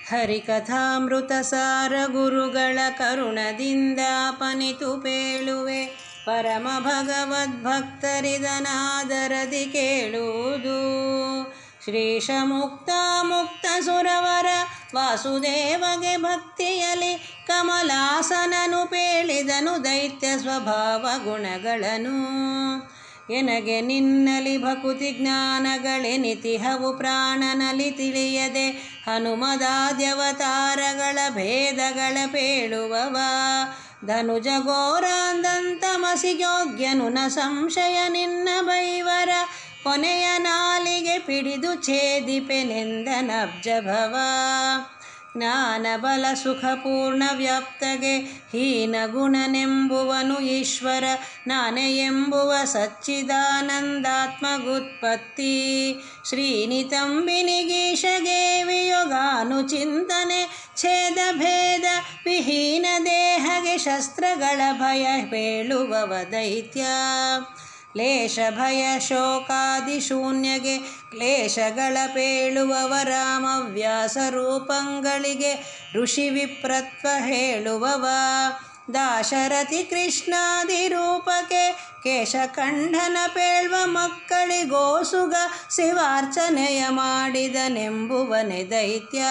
ಹರಿಕಥಾಮೃತ ಸಾರ ಗುರುಗಳ ಕರುಣದಿಂದ ಪನಿತು ಪೇಳುವೆ ಪರಮ ಭಗವದ್ಭಕ್ತರಿದನಾದರದಿ ಕೇಳುವುದು ಶ್ರೀಶ ಮುಕ್ತ ಮುಕ್ತ ಸುರವರ ವಾಸುದೇವಗೆ ಭಕ್ತಿಯಲಿ ಕಮಲಾಸನನು ಪೇಳಿದನು ದೈತ್ಯ ಸ್ವಭಾವ ಗುಣಗಳನ್ನು ಎನಗೆ ನಿನ್ನಲಿ ಭಕುತಿ ಜ್ಞಾನಗಳೆನಿತಿಹವು ಪ್ರಾಣನಲಿ ತಿಳಿಯದೆ ಹನುಮದಾದ್ಯವತಾರಗಳ ಭೇದಗಳ ಪೇಳುವವ ಧನುಜ ಘೋರಾಂದಂತಮಸಿಯೋಗ್ಯನು ನ ಸಂಶಯ ನಿನ್ನ ಬೈವರ ಕೊನೆಯ ನಾಲಿಗೆ ಪಿಡಿದು ಛೇದಿಪೆನೆಂದನಬ್ಜ ಭವ ಜ್ಞಾನ ಬಲ ಸುಖ ಪೂರ್ಣ ವ್ಯಾಪ್ತಗೆ ಹೀನ ಗುಣನೆಂಬುವನು ಈಶ್ವರ ನಾನೇ ಎಂಬುವ ಸಚ್ಚಿದಾನಂದಾತ್ಮಗುತ್ಪತ್ತಿ ಶ್ರೀನಿತಂಬಿನಿಗೀಶಗೆ ವಿಯೋಗಾನು ಚಿಂತನೆ ಛೇದ ಭೇದ ವಿಹೀನ ದೇಹಗೆ ಶಸ್ತ್ರಗಳ ಭಯ ಪೇಳುವವ ದೈತ್ಯ ಲೇಷ ಭಯ ಶೋಕಾದಿ ಶೂನ್ಯಗೆ ಕ್ಲೇಶಗಳ ಪೇಳುವವ ರಾಮವ್ಯಾಸ ರೂಪಂಗಳಿಗೆ ಋಷಿ ವಿಪ್ರತ್ವ ಹೇಳುವವ ದಾಶರಥಿ ಕೃಷ್ಣಾದಿ ರೂಪಕ್ಕೆ ಕೇಶಖಂಡನ ಪೇಳ್ವ ಮಕ್ಕಳಿಗೋಸುಗ ಶಿವಾರ್ಚನೆಯ ಮಾಡಿದನೆಂಬುವನೆ ದೈತ್ಯ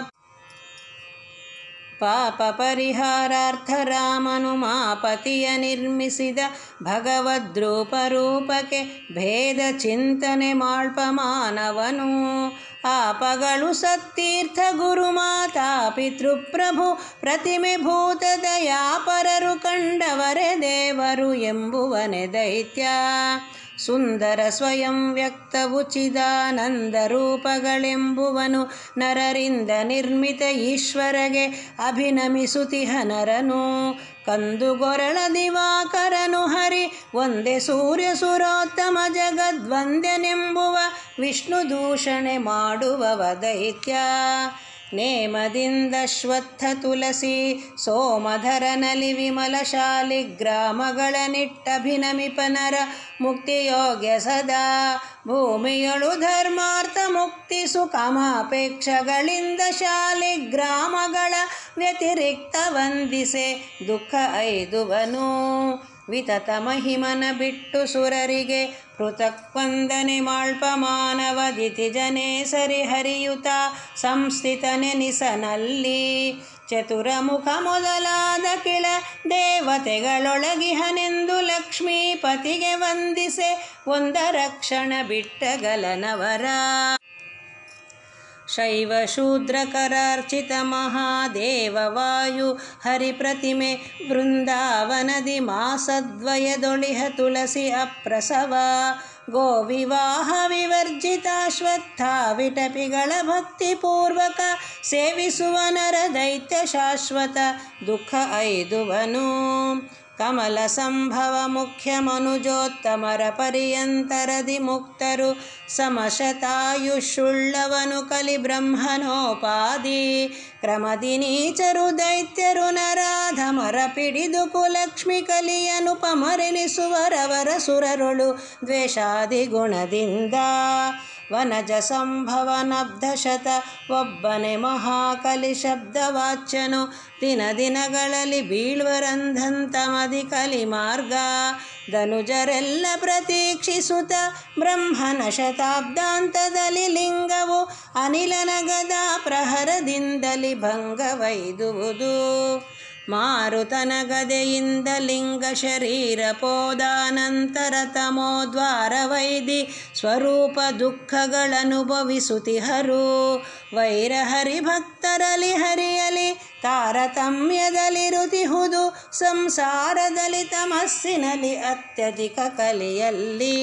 ಪಾಪ ಪರಿಹಾರಾರ್ಥ ರಾಮನು ಮಾಪತಿಯ ನಿರ್ಮಿಸಿದ ಭಗವದ್ರೂಪ ರೂಪಕ್ಕೆ ಭೇದ ಚಿಂತನೆ ಮಾಳ್ಪ ಮಾನವನು ಆಪಗಳು ಸತ್ತೀರ್ಥ ಗುರು ಮಾತಾ ಪಿತೃಪ್ರಭು ಪ್ರತಿಮೆ ಭೂತ ದಯಾಪರರು ಕಂಡವರೇ ದೇವರು ಎಂಬುವನೆ ದೈತ್ಯ ಸುಂದರ ಸ್ವಯಂ ವ್ಯಕ್ತವು ಚಿದಾನಂದ ರೂಪಗಳೆಂಬುವನು ನರರಿಂದ ನಿರ್ಮಿತ ಈಶ್ವರಗೆ ಅಭಿನಮಿಸುತಿಹ ನರನು ಕಂದುಗೊರಳ ದಿವಾಕರನು ಹರಿ ಒಂದೇ ಸೂರ್ಯ ಸುರೋತ್ತಮ ಜಗದ್ವಂದ್ಯನೆಂಬುವ ವಿಷ್ಣು ದೂಷಣೆ ಮಾಡುವವ ದೈತ್ಯ ನೇಮದಿಂದ ಶ್ವತ್ಥ ತುಳಸಿ ಸೋಮಧರನಲಿ ವಿಮಲ ಶಾಲಿ ಗ್ರಾಮಗಳ ನಿಟ್ಟಭಿನಮಿಪನರ ಮುಕ್ತಿಯೋಗ್ಯ ಸದಾ ಭೂಮಿಯಳು ಧರ್ಮಾರ್ಥ ಮುಕ್ತಿ ಸುಖಮಾಪೇಕ್ಷಗಳಿಂದ ಶಾಲಿ ಗ್ರಾಮಗಳ ವ್ಯತಿರಿಕ್ತ ವಂದಿಸೆ ದುಃಖ ಐದುವನು ವಿತತ ಮಹಿಮನ ಬಿಟ್ಟು ಸುರರಿಗೆ ಪೃಥಕ್ ವಂದನೆ ಮಾಳ್ಪ ಮಾನವದಿತಿ ಜನೇ ಸರಿ ಹರಿಯುತ ಸಂಸ್ಥಿತನೆನಿಸನಲ್ಲಿ ಚತುರಮುಖ ಮೊದಲಾದ ಕಿಳ ದೇವತೆಗಳೊಳಗಿಹನೆಂದು ಲಕ್ಷ್ಮೀಪತಿಗೆ ವಂದಿಸೆ ಒಂದರಕ್ಷಣ ಬಿಟ್ಟಗಲನವರ ಶೈವ ಶೂದ್ರಕರಾರ್ಚಿತ ಮಹಾದೇವ ವಾಯು ಹರಿಪ್ರತಿಮೆ ವೃಂದಾವನದಿ ಮಾಸದ್ವಯದೊಳಿಹ ತುಳಸಿ ಅಪ್ರಸವ ಗೋವಿವಾಹ ವಿವರ್ಜಿತಾಶ್ವತ್ಥ ವಿಟಪಿಗಳ ಭಕ್ತಿಪೂರ್ವಕ ಸೇವಿಸುವ ನರ ದೈತ್ಯ ಶಾಶ್ವತ ದುಃಖ ಐದುವನು ಕಮಲ ಸಂಭವ ಮುಖ್ಯ ಮನುಜೋತ್ತಮರ ಪರ್ಯಂತರದಿ ಮುಕ್ತರು ಸಮಶತಾಯುಷುಳ್ಳವನು ಕಲಿ ಬ್ರಹ್ಮನೋಪಾದಿ ಕ್ರಮದಿ ನೀಚರು ದೈತ್ಯರು ನರಾಧಮರ ಪಿಡಿದು ಕುಲಕ್ಷ್ಮಿ ಕಲಿಯನುಪಮರೆನಿಸುವರವರ ಸುರರೊಳು ದ್ವೇಷಾದಿ ಗುಣದಿಂದ ವನಜ ಸಂಭವನಬ್ಧಶತ ಒಬ್ಬನೇ ಮಹಾಕಲಿ ಶಬ್ದವಾಚ್ಯನು ದಿನ ದಿನಗಳಲ್ಲಿ ಬೀಳ್ವರಂಧಂತಮದಿ ಕಲಿ ಮಾರ್ಗ ಧನುಜರೆಲ್ಲ ಪ್ರತೀಕ್ಷಿಸುತ್ತ ಬ್ರಹ್ಮನ ಶತಾಬ್ದಾಂತದಲ್ಲಿ ಲಿಂಗವು ಅನಿಲನ ಗದಾ ಪ್ರಹರದಿಂದಲಿ ಭಂಗವೈದುವುದು ಮಾರುತನ ಗದೆಯಿಂದ ಲಿಂಗ ಶರೀರ ಪೋದಾನಂತರ ತಮೋದ್ವಾರ ವೈದಿ ಸ್ವರೂಪ ದುಃಖಗಳನುಭವಿಸುತ್ತಿಹರು ವೈರ ಹರಿಭಕ್ತರಲಿ ಹರಿಯಲಿ ತಾರತಮ್ಯದಲ್ಲಿರುತಿಹುದು ಸಂಸಾರದಲ್ಲಿ ತಮಸ್ಸಿನಲ್ಲಿ ಅತ್ಯಧಿಕ ಕಲಿಯಲ್ಲಿ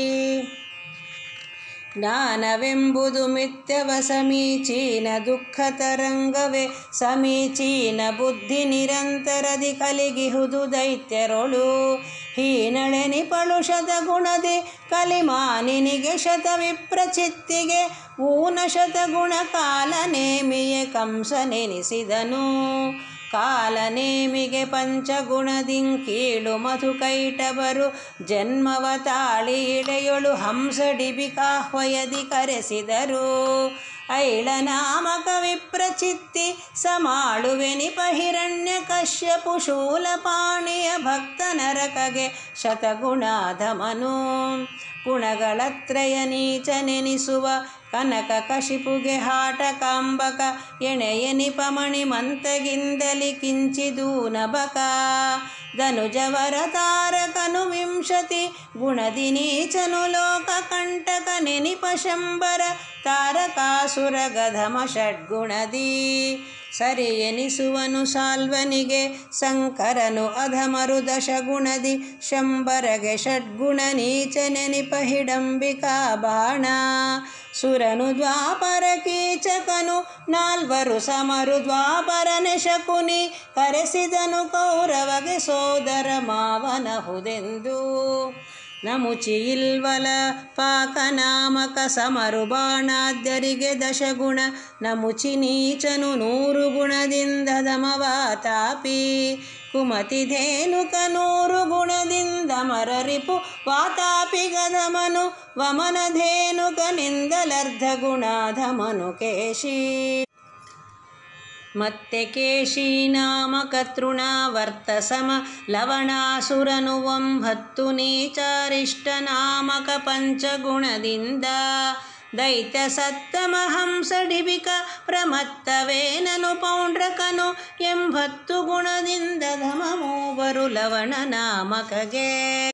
ಜ್ಞಾನವೆಂಬುದು ಮಿಥ್ಯವ ಸಮೀಚೀನ ದುಃಖ ತರಂಗವೇ ಸಮೀಚೀನ ಬುದ್ಧಿ ನಿರಂತರದಿ ಕಲಿಗಿಹುದು ದೈತ್ಯರೊಳು ಹೀನಳೆನಿ ಪಳುಷದ ಗುಣದಿ ಕಲಿಮಾನಿನಿಗೆ ಶತ ವಿಪ್ರಚಿತ್ತಿಗೆ ಊನ ಶತಗುಣ ಕಾಲ ನೇಮಿಯೇ ಕಂಸನೆನಿಸಿದನು ಕಾಲನೇಮಿಗೆ ಪಂಚಗುಣದಿಂಕೀಳು ಮಧುಕೈಟಬರು ಜನ್ಮವ ತಾಳಿ ಇಳೆಯೊಳು ಹಂಸಡಿಬಿಕಾಹ್ವಯದಿ ಕರೆಸಿದರು ಐಳನಾಮಕ ವಿಪ್ರಚಿತ್ತಿ ಸಮಾಳುವೆ ನಿಪ ಹಿರಣ್ಯ ಕಶ್ಯಪು ಶೂಲಪಾಣಿಯ ಭಕ್ತ ನರಕಗೆ ಶತಗುಣಾಧಮನು ಗುಣಗಳತ್ರಯ ನೀಚ ನೆನಿಸುವ ಕನಕ ಕಶಿಪುಗೆ ಹಾಟ ಕಾಂಬಕ ಎಣೆಯನಿಪ ಮಣಿ ಮಂತಗಿಂದಲಿ ಕಿಂಚಿದೂನಬಕ ಧನುಜವರ ತಾರಕನು ವಿಂಶತಿ ಗುಣದಿ ನೀಚನು ಲೋಕ ಕಂಟಕ ನೆನಿಪ ಶಂಬರ ತಾರಕಾಸುರ ಗಧಮ ಷಡ್ಗುಣದಿ ಸರಿ ಎನಿಸುವನು ಸಾಲ್ವನಿಗೆ ಶಂಕರನು ಅಧಮರು ದಶಗುಣದಿ ಶಂಬರಗೆ ಷಡ್ಗುಣ ನೀಚ ನೆನಿಪ ಹಿಡಂಬಿಕಾ ಬಾಣ ಸುರನು ದ್ವಾಪರ ಕೀಚಕನು ನಾಲ್ವರು ಸಮರು ದ್ವಾಪರನೆ ಶಕುನಿ ಕರೆಸಿದನು ಕೌರವಗೆ ಸೋದರ ಮಾವನಹುದೆಂದು ನಮುಚಿ ಇಲ್ವಲ ಪಾಕನಾಮಕ ಸಮರು ಬಾಣಾದ್ಯರಿಗೆ ದಶಗುಣ ನಮುಚಿ ನೀಚನು ನೂರು ಗುಣದಿಂದ ದಮವಾತಾಪಿ ಕುಮತಿ ಧೇನುಕ ನೂರು ಗುಣದಿಂದ ಮರರಿಪು ವಾತಾಪಿ ಗಧಮನು ವಮನ ಧೇನುಕನಿಂದಲರ್ಧ ಗುಣಾಧಮನು ಕೇಶಿ ಮತ್ತೆ ಕೇಶಿ ನಾಮಕ ತೃಣಾವರ್ತ ಸಮ ಲವಣಾಸುರನು ಒಂಬತ್ತು ನೀಚಾರಿಷ್ಟ ನಾಮಕ ಪಂಚಗುಣದಿಂದ ದೈತ್ಯ ಸತ್ತಮ ಹಂಸ ಡಿಬಿಕ ಪ್ರಮತ್ತವೇನನು ಪೌಂಡ್ರಕನು ಎಂಬತ್ತು ಗುಣದಿಂದ ಧಮ ಮೂವರು ಲವಣ ನಾಮಕಗೆ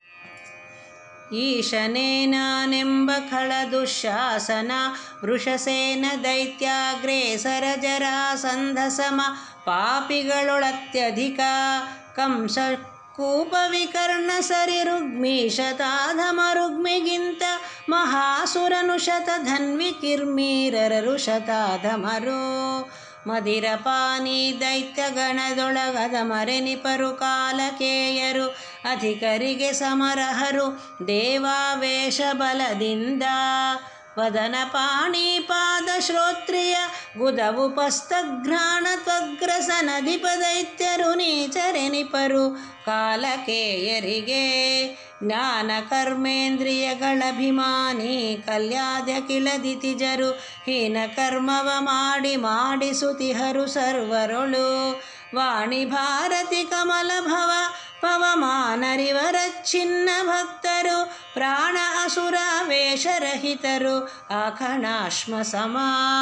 ಈಶನೇನಾನೆಂಬ ಖಳ ದುಶಾಸನ ವೃಷಸೇನ ದೈತ್ಯಾಗ್ರೇಸರ ಜರಾಸಂಧ ಸಮ ಪಾಪಿಗಳೊಳತ್ಯಧಿಕ ಕಂಸ ಕೂಪ ವಿಕರ್ಣ ಸರಿ ರುಗ್ಮೀಶತಾಧಮ ರುಗ್ಮಿಗಿಂತ ಮಹಾಸುರನು ಶತಧನ್ವಿ ಕಿರ್ಮೀರರರು ಶತಾಧಮರು ಮದಿರಪಾನಿ ದೈತ್ಯಗಣದೊಳಗದ ಮರೆನಿಪರು ಕಾಲಕೇಯರು ಅಧಿಕರಿಗೆ ಸಮರಹರು ದೇವಾವೇಶ ಬಲದಿಂದ ವದನ ಪಾಣಿ ಪಾದ ಶ್ರೋತ್ರಿಯ ಗುದವುಪಸ್ತಘ್ರಾಣ ತ್ವಗ್ರಸ ನದಿಪ ದೈತ್ಯರು ನೀಚರೆನಿಪರು ಕಾಲಕೇಯರಿಗೆ ಜ್ಞಾನ ಕರ್ಮೇಂದ್ರಿಯಗಳಭಿಮಾನಿ ಕಲ್ಯಾದ್ಯ ಕಿಳದಿತಿಜರು ಹೀನ ಕರ್ಮವ ಮಾಡಿ ಮಾಡಿಸುತಿಹರು ಸರ್ವರೊಳು ವಾಣಿ ಭಾರತಿ ಕಮಲ ಭವ ಪವಮಾನರಿವರ ಚಿನ್ನ ಭಕ್ತರು ಪ್ರಾಣ ಅಸುರ ವೇಷರಹಿತರು ಆಖಣಾಶ್ಮ ಸಮ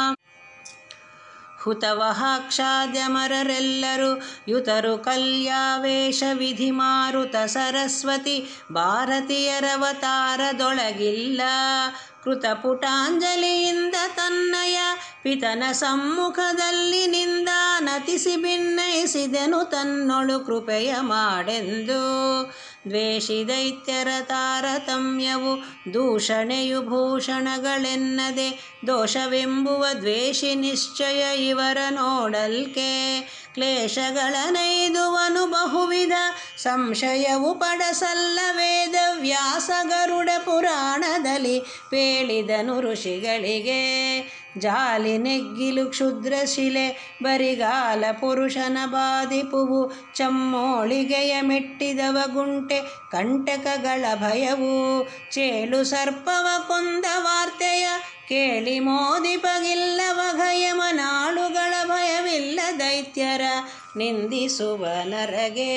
ಹುತವಹಾಕ್ಷಾದ್ಯಮರರೆಲ್ಲರೂ ಯುತರು ಕಲ್ಯಾವೇಶ ವಿಧಿ ಮಾರುತ ಸರಸ್ವತಿ ಭಾರತೀಯರವತಾರದೊಳಗಿಲ್ಲ ಕೃತಪುಟಾಂಜಲಿಯಿಂದ ತನ್ನಯ ಪಿತನ ಸಮ್ಮುಖದಲ್ಲಿ ನಿಂದ ನತಿಸಿ ಭಿನ್ನಯಿಸಿದನು ತನ್ನೊಳು ಕೃಪೆಯ ಮಾಡೆಂದು ದ್ವೇಷಿ ದೈತ್ಯರ ತಾರತಮ್ಯವು ದೂಷಣೆಯು ಭೂಷಣಗಳೆನ್ನದೆ ದೋಷವೆಂಬುವ ದ್ವೇಷಿ ನಿಶ್ಚಯ ಇವರ ನೋಡಲ್ಕೆ ಕ್ಲೇಶಗಳ ನೈದುವನು ಬಹುವಿಧ ಸಂಶಯವು ಪಡಸಲ್ಲ ವೇದ ವ್ಯಾಸ ಗರುಡ ಪುರಾಣದಲ್ಲಿ ಪೇಳಿದನು ಋಷಿಗಳಿಗೆ ಜಾಲಿ ನೆಗ್ಗಿಲು ಕ್ಷುದ್ರ ಶಿಲೆ ಬರಿಗಾಲ ಪುರುಷನ ಬಾಧಿಪುವು ಚಮ್ಮೋಳಿಗೆಯ ಮೆಟ್ಟಿದವ ಗುಂಟೆ ಕಂಟಕಗಳ ಭಯವು ಚೇಳು ಸರ್ಪವ ಕೊಂದ ವಾರ್ತೆಯ ಕೇಳಿ ಮೋದಿಪಗಿಲ್ಲವ ಭಯಮನಾಳುಗಳ ಭಯವಿಲ್ಲ ದೈತ್ಯರ ನಿಂದಿಸುವ ನರಗೆ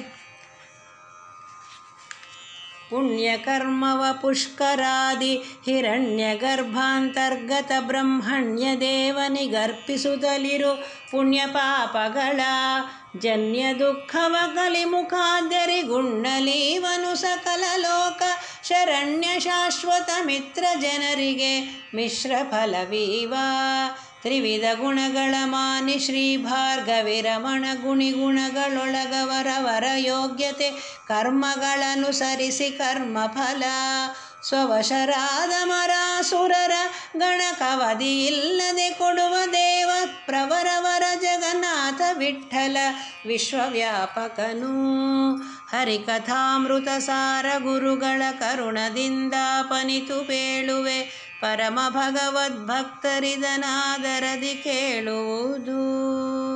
ಪುಣ್ಯಕರ್ಮವ ಪುಷ್ಕರಾದಿ ಹಿರಣ್ಯ ಗರ್ಭಾಂತರ್ಗತ ಬ್ರಹ್ಮಣ್ಯ ದೇವನಿಗರ್ಪಿಸುತ್ತಲಿರು ಪುಣ್ಯ ಪಾಪಗಳ ಜನ್ಯ ದುಃಖವ ಕಲಿಮುಖಾದ್ಯರಿ ಗುಣ್ಣಲೀವನು ಸಕಲ ಲೋಕ ಶರಣ್ಯ ಶಾಶ್ವತ ಮಿತ್ರ ಜನರಿಗೆ ಮಿಶ್ರ ಫಲವೀವ ತ್ರಿವಿಧ ಗುಣಗಳ ಮಾನಿ ಶ್ರೀ ಭಾರ್ಗವಿರಮಣ ಗುಣಿಗುಣಗಳೊಳಗವರವರ ಯೋಗ್ಯತೆ ಕರ್ಮಗಳನುಸರಿಸಿ ಕರ್ಮಫಲ ಸ್ವವಶರಾದ ಮರಾಸುರರ ಗಣಕವಧಿ ಇಲ್ಲದೆ ಕೊಡುವ ದೇವ ಪ್ರವರವರ ಜಗನ್ನಾಥ ವಿಠ್ಠಲ ವಿಶ್ವವ್ಯಾಪಕನು ಹರಿಕಥಾಮೃತ ಸಾರ ಗುರುಗಳ ಕರುಣದಿಂದ ಪನಿತು ಪೇಳುವೆ ಪರಮ ಭಗವದ್ಭಕ್ತರಿದನಾದರದಿ ಕೇಳುವುದು